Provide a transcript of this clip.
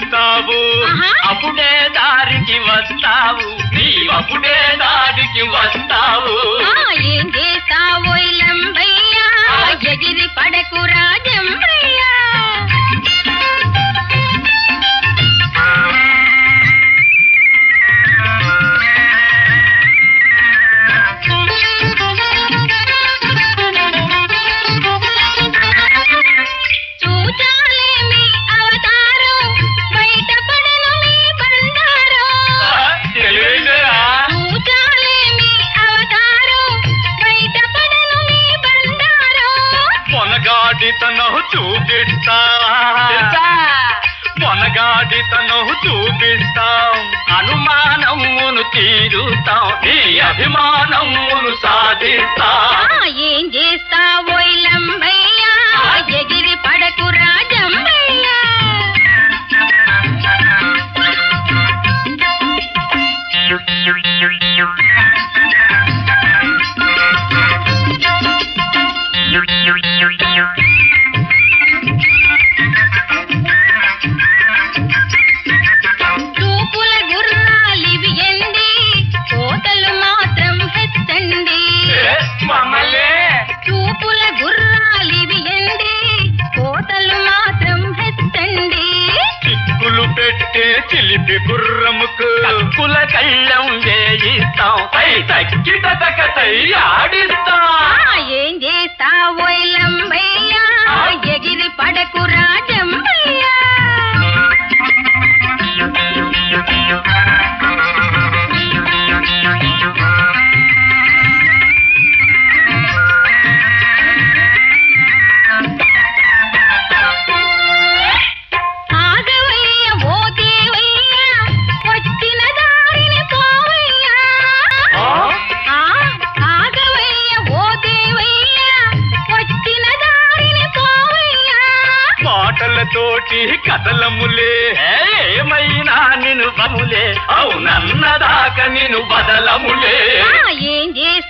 చూస్తావు ఆహా. అప్పుడే దారికి వస్తావు నీవప్పుడే దారికి వస్తావు ఆ, ఏం చేస్తావో లంబయ్యా ఎగిరి పడకు రాజంబయ్యా చూచాలేమి అవతారం బయటపడను మీ బండారం తెలివైందిరా? చూచాలేమి అవతారం బయటపడను మీ బండారం మొనగాడితనం చూపిస్తా మొనగాడితనం చూపిస్తాం అనుమానమును తీరుతాం నీ అభిమానమును సాధిస్తాం ఆ, ఏం చేస్తావో లంబయ్యా ఎగిరి పడకు రాజంబయ్యా చూపుల గుర్రాలివి ఎండి కోతలు మాత్రం హెచ్చండి ఏ, మమ్మల్ని చూపుల గుర్రాలివి ఎండి కోతలు మాత్రం హెచ్చండి చిక్కులు పెట్టే చిలిపి గుర్రముకు కక్కుల కళ్ళం వేయిస్తాం పై తగ్గి తగకతై ఆడిస్తాం ఆ, ఏం చేస్తావో లంబయ్యా ఎగిరి పడకు రాజంబయ్యా ఆగవయ్య ఓ దేవయ్య వచ్చిన దారిని పోవయ్యా ఆ? ఆ, ఆగవయ్య ఓ దేవయ్య వచ్చిన దారిని పోవయ్యా మాటలతోటి కథలములే ఏమైనా నిను బములే అవునన్నదాక నిను బదలములే ఆ, ఏం చేస్తావో